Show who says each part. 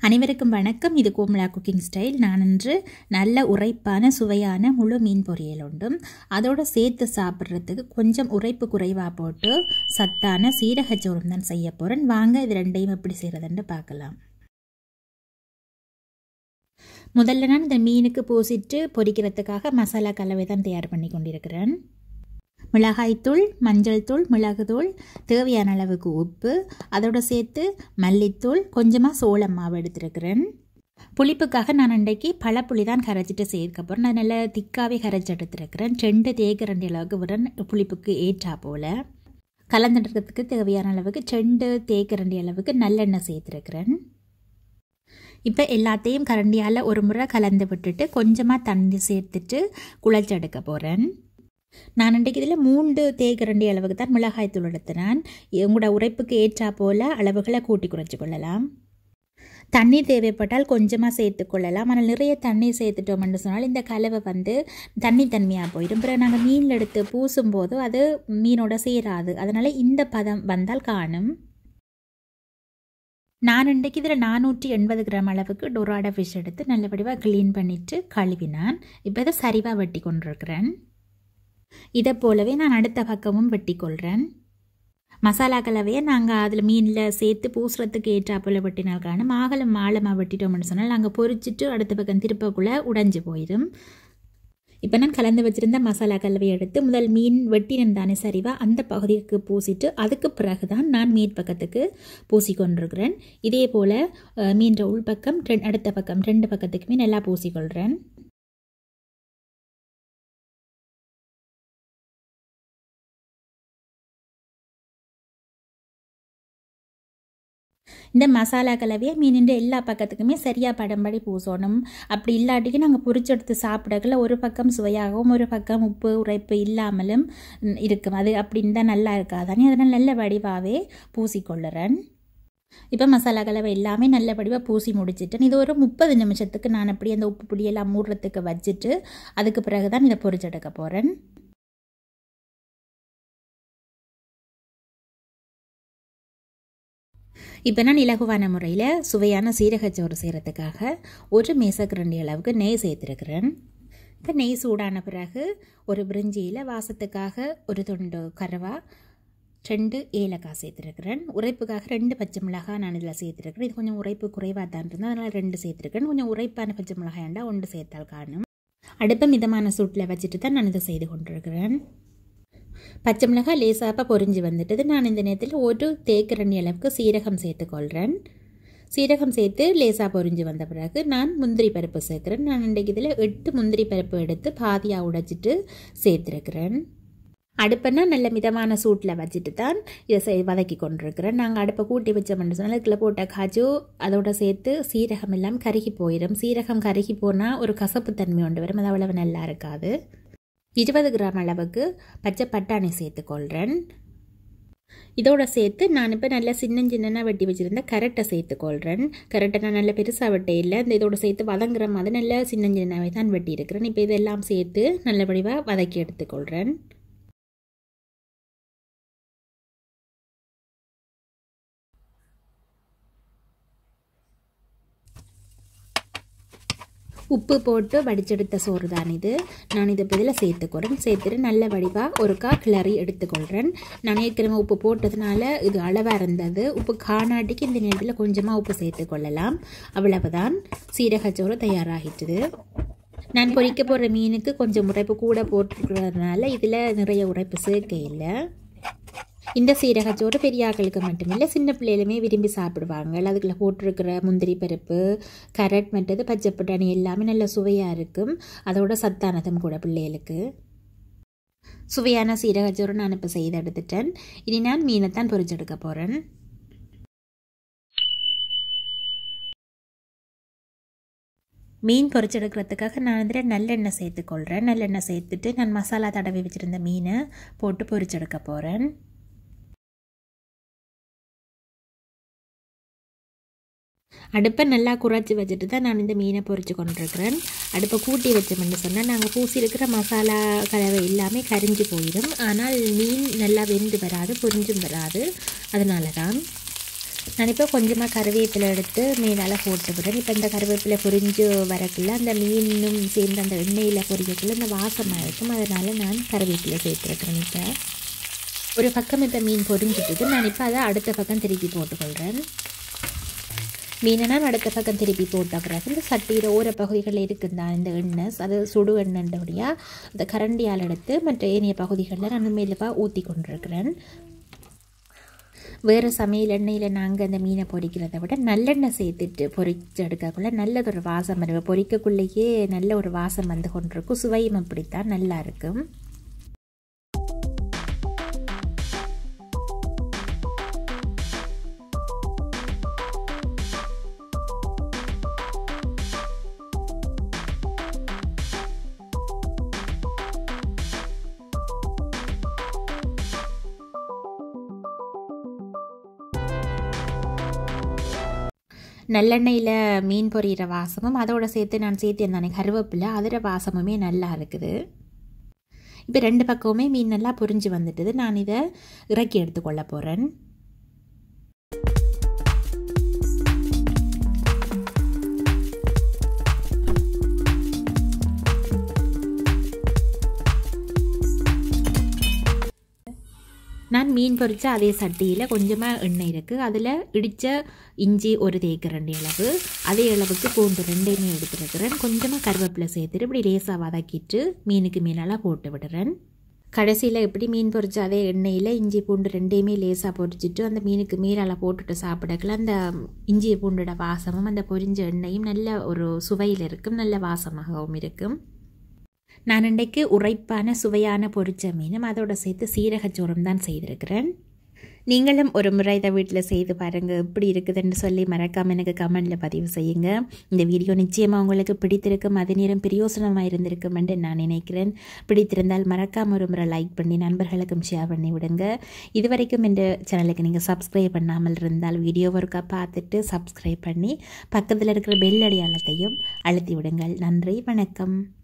Speaker 1: அனைவருக்கும் வணக்கம் இது கோமலா குக்கிங் ஸ்டைல் நான் இன்று நல்ல உரைப்பான சுவையான முழு மீன் பொரியல் உண்டும் அதோட சேர்த்து சாப்பிட்றதுக்கு கொஞ்சம் உரைப்பு குறைவாக போட்டு சத்தான சீரகச்சோறும் தான் செய்ய போகிறேன் வாங்க இது ரெண்டையும் எப்படி செய்கிறதுன்னு பார்க்கலாம் முதல்ல நான் இந்த மீனுக்கு பூசிட்டு பொரிக்கிறதுக்காக மசாலா கலவை தான் தயார் பண்ணி கொண்டிருக்கிறேன் மிளகாய்த்தூள் மஞ்சள் தூள் மிளகுத்தூள் தேவையான அளவுக்கு உப்பு அதோடு சேர்த்து மல்லித்தூள் கொஞ்சமாக சோளம் மாவு எடுத்துருக்கிறேன் புளிப்புக்காக நான் அன்றைக்கு பழப்புளி தான் கரைச்சிட்டு சேர்க்க போகிறேன் நான் நல்லா திக்காகவே கரைச்சி எடுத்துருக்கிறேன் ரெண்டு தேக்க ரெண்டு அளவுக்கு விட புளிப்புக்கு ஏற்றா போல் கலந்துடுறதுக்கு தேவையான அளவுக்கு ரெண்டு தேக்க ரெண்டு அளவுக்கு நல்லெண்ணெய் சேர்த்துருக்கிறேன் இப்போ எல்லாத்தையும் கரண்டியால் ஒரு முறை கலந்து விட்டுட்டு கொஞ்சமாக தண்ணி சேர்த்துட்டு குழச்செடுக்க போகிறேன் நான் இன்றைக்கு இதில் மூன்று தேக்கரண்டி அளவுக்கு தான் மிளகாய் தூள் எடுத்தினான் உங்களோட உரைப்புக்கு ஏற்றா போல் அளவுகளை கூட்டி குறைச்சி கொள்ளலாம் தண்ணீர் தேவைப்பட்டால் கொஞ்சமாக சேர்த்துக்கொள்ளலாம் ஆனால் நிறைய தண்ணீர் சேர்த்துட்டோம்னு சொன்னால் இந்த கலவை வந்து தண்ணி தன்மையாக போயிடும் பிறகு நாங்கள் மீனில் எடுத்து பூசும்போது அது மீனோட சேராது அதனால் இந்த பதம் வந்தால் காணும் நான் இன்றைக்கு இதில் நானூற்றி எண்பது கிராம் அளவுக்கு டொராடா ஃபிஷ் எடுத்து நல்லபடியாக க்ளீன் பண்ணிவிட்டு கழுவினான் இப்போ இதை சரிவாக வெட்டி கொண்டிருக்கிறேன் இதை போலவே நான் அடுத்த பக்கமும் வெட்டி கொள்கிறேன் மசாலா கலவையை நாங்கள் அதில் மீனில் சேர்த்து பூசுறதுக்கு ஏற்றாப்பில் வெட்டினால் காணும் ஆகலம் ஆழமாக வெட்டிட்டோம்னு சொன்னால் நாங்கள் பொறிச்சிட்டு அடுத்த பக்கம் திருப்பக்குள்ளே உடைஞ்சு போயிடும் இப்போ நான் கலந்து வச்சுருந்த மசாலா கலவையை எடுத்து முதல் மீன் வெட்டினன் தானே சரிவா அந்த பகுதிக்கு பூசிட்டு அதுக்கு பிறகு தான் நான் மீன் பக்கத்துக்கு பூசி கொண்டிருக்கிறேன் இதே போல் மீன் உள்பக்கம் அடுத்த பக்கம் ரெண்டு பக்கத்துக்குமே நல்லா பூசிக்கொள்கிறேன் இந்த மசாலா கலவையை மீனின் எல்லா பக்கத்துக்குமே சரியாக படம்படி பூசணும் அப்படி இல்லாட்டிக்கு நாங்கள் பொரிச்செடுத்து சாப்பிடக்குள்ள ஒரு பக்கம் சுவையாகவும் ஒரு பக்கம் உப்பு உரைப்பு இல்லாமலும் இருக்கும் அது அப்படின்னு தான் நல்லா இருக்காதானே அதனால் நல்ல வடிவாகவே பூசிக்கொள்ளுறேன் இப்போ மசாலா கலவை எல்லாமே நல்ல வடிவாக பூசி முடிச்சிட்டேன் இது ஒரு முப்பது நிமிஷத்துக்கு நான் அப்படி அந்த உப்பு புளியெல்லாம் மூடுறதுக்கு வச்சுட்டு அதுக்கு பிறகு தான் இதை பொரிச்செடுக்க போகிறேன் இப்போ நான் இலகுவான முறையில் சுவையான சீரகச்சோறு செய்கிறதுக்காக ஒரு மேசக்கரண்டி அளவுக்கு நெய் சேர்த்துருக்கிறேன் இப்போ நெய் சூடான பிறகு ஒரு பிரிஞ்சியில் வாசத்துக்காக ஒரு துண்டு கருவா ரெண்டு ஏலக்காய் சேர்த்துருக்கிறேன் உரைப்புக்காக ரெண்டு பச்சை மிளகாய் நான் இதில் சேர்த்துருக்கிறேன் இது கொஞ்சம் உரைப்பு குறைவாக தான் இருந்தது அதனால் ரெண்டு சேர்த்துருக்கேன் கொஞ்சம் உரைப்பான பச்சை மிளகாயாண்டா ஒன்று சேர்த்தால் காணும் அடுப்பை மிதமான சூட்டில் வச்சுட்டு தான் நான் இதை செய்து கொண்டிருக்கிறேன் பச்சை மிளகாய் லேசாப்பாக பொறிஞ்சு வந்துட்டது நான் இந்த நேரத்தில் ஒரு தேக்கரண்டி அளவுக்கு சீரகம் சேர்த்துக்கொள்கிறேன் சீரகம் சேர்த்து லேசாக பொறிஞ்சு வந்த பிறகு நான் முந்திரி பருப்பு சேர்க்குறேன் நான் இன்றைக்கு இதில் எட்டு முந்திரி பருப்பு எடுத்து பாதியாக உடைச்சிட்டு சேர்த்துருக்கிறேன் அடுப்பைனா நல்ல மிதமான சூட்டில் வச்சுட்டு தான் இதை செய் வதக்கி கொண்டிருக்கிறேன் நாங்கள் அடுப்பை கூட்டி வச்சோம்னு சொன்னால் அதுக்குள்ள போட்ட காஜு அதோட சேர்த்து சீரகம் எல்லாம் கருகி போயிடும் சீரகம் கருகி போனால் ஒரு கசப்பு தன்மை கொண்டு வரும் அது அவ்வளவு நல்லா இருக்காது இருபது கிராம் அளவுக்கு பச்சை பட்டாணி சேர்த்துக்கொள்கிறேன் இதோட சேர்த்து நான் இப்போ நல்லா சின்ன சின்னனாக வெட்டி வச்சுருந்த கரெக்டை சேர்த்துக்கொள்கிறேன் கரெக்டை நான் நல்ல பெருசாக வெட்டே இல்லை இந்த இதோட சேர்த்து வதங்குற மாதிரி நல்ல சின்ன சின்னவே தான் வெட்டியிருக்கிறேன் இப்போ இதெல்லாம் சேர்த்து நல்ல வடிவாக வதக்கி எடுத்துக்கொள்கிறேன் உப்பு போட்டு வடிச்செடுத்த சோறு தான் இது நான் இதை பதில் சேர்த்துக்கிறேன் சேர்த்துட்டு நல்ல வடிவாக ஒருக்கா கிளறி எடுத்துக்கொள்கிறேன் நான் ஏற்கனவே உப்பு போட்டதுனால இது அளவாக இருந்தது உப்பு காணாட்டிக்கு இந்த நேரத்தில் கொஞ்சமாக உப்பு சேர்த்துக்கொள்ளலாம் அவ்வளவுதான் சீரகச்சோறு தயாராகிட்டுது நான் பொரிக்க போகிற மீனுக்கு கொஞ்சம் உரைப்பு கூட போட்டுருக்கிறதுனால இதில் நிறைய உரைப்பு சேர்க்க இல்லை இந்த சீரகச்சோறு பெரியாக்களுக்கு மட்டுமில்லை சின்ன பிள்ளைகளுமே விரும்பி சாப்பிடுவாங்க அதுக்குள்ள போட்டிருக்கிற முந்திரி பருப்பு கரட் மற்றது பச்சை பட்டாணி எல்லாமே நல்ல சுவையாக இருக்கும் அதோட சத்தானதும் கூட பிள்ளைகளுக்கு சுவையான சீரகச்சோறு நான் இப்போ செய்து எடுத்துட்டேன் இனி நான் மீனை தான் பொரிச்செடுக்க போகிறேன் மீன் பொரிச்செடுக்கிறதுக்காக நான் அதில் நல்லெண்ணெய் சேர்த்துக்கொள்கிறேன் நல்லெண்ணெய் சேர்த்துட்டு நான் மசாலா தடவி வச்சுருந்த மீனை போட்டு பொரிச்செடுக்க போகிறேன் அடுப்பை நல்லா குறைச்சி வச்சுட்டு தான் நான் இந்த மீனை பொரித்து கொண்டிருக்கிறேன் அடுப்பை கூட்டி வச்சோம்னு சொன்னால் நாங்கள் பூசி இருக்கிற மசாலா கலவை எல்லாமே கரிஞ்சு போயிடும் ஆனால் மீன் நல்லா வெந்து வராது பொரிஞ்சும் வராது அதனால தான் நான் இப்போ கொஞ்சமாக கருவேப்பிலை எடுத்து மீனால் போட்டு விடுறேன் இப்போ இந்த கருவேப்பிலை பொரிஞ்சு வரக்குள்ள அந்த மீனும் சேர்ந்து அந்த எண்ணெயில் பொரிக்கக்குள்ள இந்த வாசமாக இருக்கும் அதனால் நான் கருவேப்பிலை சேர்த்துருக்கிறேன் இப்போ ஒரு பக்கம் இப்போ மீன் பொரிஞ்சிட்டு நான் இப்போ அதை அடுத்த பக்கம் திருப்பி போட்டுக்கொள்கிறேன் மீனை நான் அடுத்த பக்கம் திருப்பி போட்ட பிறகு இந்த சட்டியில் ஓர பகுதிகளில் இருக்குந்தா இந்த எண்ணெய் அது சுடு எண்ணெய்ன்றபடியாக அந்த கரண்டியால் எடுத்து மற்ற ஏனைய பகுதிகளில் நான் மெல்லுவாக ஊற்றி கொண்டிருக்கிறேன் வேறு சமையல் எண்ணெயில் நாங்கள் அந்த மீனை பொரிக்கிறத விட நல்லெண்ணெய் சேர்த்துட்டு பொரிச்சு எடுக்கக்குள்ள நல்லதொரு வாசம் வரும் பொரிக்கக்குள்ளேயே நல்ல ஒரு வாசம் வந்து கொண்டிருக்கும் சுவையும் அப்படித்தான் நல்லா இருக்கும் நல்லெண்ணெயில் மீன் பொரியிற வாசமும் அதோட சேர்த்து நான் சேர்த்து தானே கருவேப்பிலை அதோட வாசமுமே நல்லா இருக்குது இப்போ ரெண்டு பக்கமுமே மீன் நல்லா பொரிஞ்சு வந்துட்டுது நான் இதை இறக்கி எடுத்துக்கொள்ள போகிறேன் நான் மீன் பொரித்த அதே சட்டியில் கொஞ்சமாக எண்ணெய் இருக்குது அதில் இடித்த இஞ்சி ஒரு தேய்க்கரண்டி அளவு அதே அளவுக்கு பூண்டு ரெண்டையுமே எடுத்துருக்கிறேன் கொஞ்சமாக கருவேப்பிலை சேர்த்துட்டு இப்படி லேசாக வதக்கிட்டு மீனுக்கு மீனெல்லாம் போட்டு விடுறேன் கடைசியில் எப்படி மீன் பொரிச்ச அதே எண்ணெயில் இஞ்சி பூண்டு ரெண்டையுமே லேசாக பொரிச்சிட்டு அந்த மீனுக்கு மீனால் போட்டுட்டு சாப்பிடக்கல அந்த இஞ்சி பூண்டோட வாசமும் அந்த பொரிஞ்ச எண்ணெயும் நல்ல ஒரு சுவையில் இருக்கும் நல்ல வாசமாகவும் இருக்கும் நான் இன்றைக்கு உரைப்பான சுவையான பொரிச்ச மீனும் அதோட சேர்த்து சீரகச்சோறும் தான் செய்திருக்கிறேன் நீங்களும் ஒரு முறை இதை வீட்டில் செய்து பாருங்கள் எப்படி இருக்குதுன்னு சொல்லி மறக்காமல் எனக்கு கமெண்டில் பதிவு செய்யுங்க இந்த வீடியோ நிச்சயமாக உங்களுக்கு பிடித்திருக்கும் அதே நேரம் பிரயோசனமாக இருந்திருக்கும் என்று நான் நினைக்கிறேன் பிடித்திருந்தால் மறக்காமல் ஒரு முறை லைக் பண்ணி நண்பர்களுக்கும் ஷேர் பண்ணி விடுங்க இதுவரைக்கும் இந்த சேனலுக்கு நீங்கள் சப்ஸ்கிரைப் பண்ணாமல் இருந்தால் வீடியோ ஒருக்கா பார்த்துட்டு சப்ஸ்கிரைப் பண்ணி பக்கத்தில் இருக்கிற பெல் அடையாளத்தையும் அழுத்தி விடுங்கள் நன்றி வணக்கம்